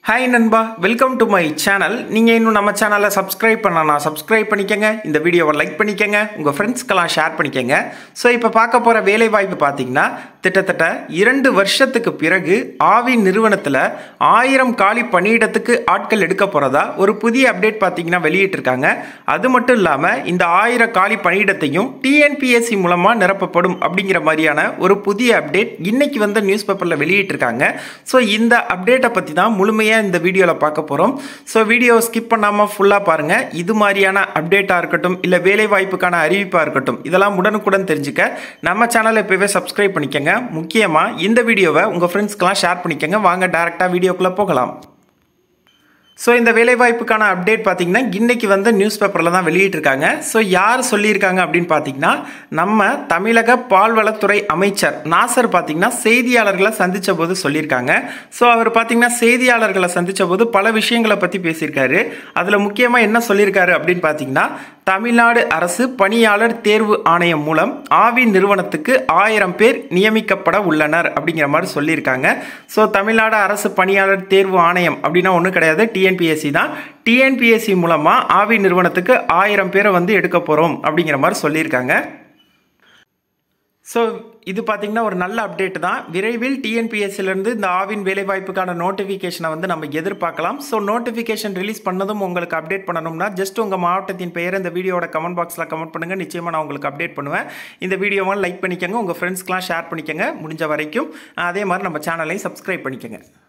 hi நண்பா welcome to my channel நீங்கள் இன்னும் நம்ம சேனலை சப்ஸ்கிரைப் பண்ணனா சப்ஸ்கிரைப் பண்ணிக்கங்க இந்த வீடியோவை லைக் பண்ணிக்கங்க உங்கள் ஃப்ரெண்ட்ஸ்க்கெல்லாம் ஷேர் பண்ணிக்கங்க ஸோ இப்போ பார்க்க போகிற வேலைவாய்ப்பு பார்த்தீங்கன்னா கிட்டத்தட்ட இரண்டு வருஷத்துக்கு பிறகு ஆவி நிறுவனத்தில் ஆயிரம் காலி பணியிடத்துக்கு ஆட்கள் எடுக்க போகிறதா ஒரு புதிய அப்டேட் பார்த்தீங்கன்னா வெளியிட்டிருக்காங்க அது மட்டும் இல்லாமல் இந்த ஆயிரம் காலி பணியிடத்தையும் டிஎன்பிஎஸ்சி மூலமாக நிரப்பப்படும் அப்படிங்கிற மாதிரியான ஒரு புதிய அப்டேட் இன்னைக்கு வந்து நியூஸ் பேப்பரில் வெளியிட்டிருக்காங்க ஸோ இந்த அப்டேட்டை பற்றி தான் முழுமையாக இந்த வீடியோவில் பார்க்க போகிறோம் ஸோ வீடியோ ஸ்கிப் பண்ணாமல் ஃபுல்லாக பாருங்கள் இது மாதிரியான அப்டேட்டாக இருக்கட்டும் இல்லை வேலை வாய்ப்புக்கான அறிவிப்பாக இருக்கட்டும் இதெல்லாம் உடனுக்குடன் தெரிஞ்சுக்க நம்ம சேனலை இப்போவே சப்ஸ்கிரைப் பண்ணிக்கங்க முக்கியமாக இந்த வீடியோவை உங்கள் ஃப்ரெண்ட்ஸ்க்கெலாம் ஷேர் பண்ணிக்கங்க வாங்க டேரெக்டாக வீடியோக்குள்ளே போகலாம் ஸோ இந்த வேலைவாய்ப்புக்கான அப்டேட் பார்த்தீங்கன்னா இன்னைக்கு வந்து நியூஸ் பேப்பரில் தான் வெளியிட்டிருக்காங்க ஸோ யார் சொல்லியிருக்காங்க அப்படின்னு பார்த்தீங்கன்னா நம்ம தமிழக பால்வளத்துறை அமைச்சர் நாசர் பார்த்தீங்கன்னா செய்தியாளர்களை சந்தித்த போது சொல்லியிருக்காங்க ஸோ அவர் பார்த்தீங்கன்னா செய்தியாளர்களை சந்தித்த போது பல விஷயங்களை பற்றி பேசியிருக்காரு அதில் முக்கியமாக என்ன சொல்லியிருக்காரு அப்படின்னு பார்த்தீங்கன்னா தமிழ்நாடு அரசு பணியாளர் தேர்வு ஆணையம் மூலம் ஆவி நிறுவனத்துக்கு ஆயிரம் பேர் நியமிக்கப்பட உள்ளனர் அப்படிங்கிற மாதிரி சொல்லியிருக்காங்க ஸோ தமிழ்நாடு அரசு பணியாளர் தேர்வு ஆணையம் அப்படின்னா ஒன்றும் கிடையாது டிஎன்பிஎஸ்சி தான் டிஎன்பிஎஸ்சி மூலமாக ஆவி நிறுவனத்துக்கு ஆயிரம் பேரை வந்து எடுக்க போகிறோம் அப்படிங்கிற மாதிரி சொல்லியிருக்காங்க ஸோ இது பார்த்திங்கன்னா ஒரு நல்ல அப்டேட் தான் விரைவில் டிஎன்பிஎஸ்சிலேருந்து இந்த ஆவின் வேலைவாய்ப்புக்கான நோட்டிஃபிகேஷனை வந்து நம்ம எதிர்பார்க்கலாம் ஸோ நோட்டிஃபிகேஷன் ரிலீஸ் பண்ணதும் உங்களுக்கு அப்டேட் பண்ணணும்னா ஜஸ்ட் உங்கள் மாவட்டத்தின் பெயர் இந்த வீடியோட கமெண்ட் பாக்ஸில் கமெண்ட் பண்ணுங்கள் நிச்சயமாக நான் உங்களுக்கு அப்டேட் பண்ணுவேன் இந்த வீடியோவை லைக் பண்ணிக்கோங்க உங்கள் ஃப்ரெண்ட்ஸ்க்கெலாம் ஷேர் பண்ணிக்கோங்க முடிஞ்ச வரைக்கும் அதே மாதிரி நம்ம சேனலையும் சப்ஸ்கிரைப் பண்ணிக்கோங்க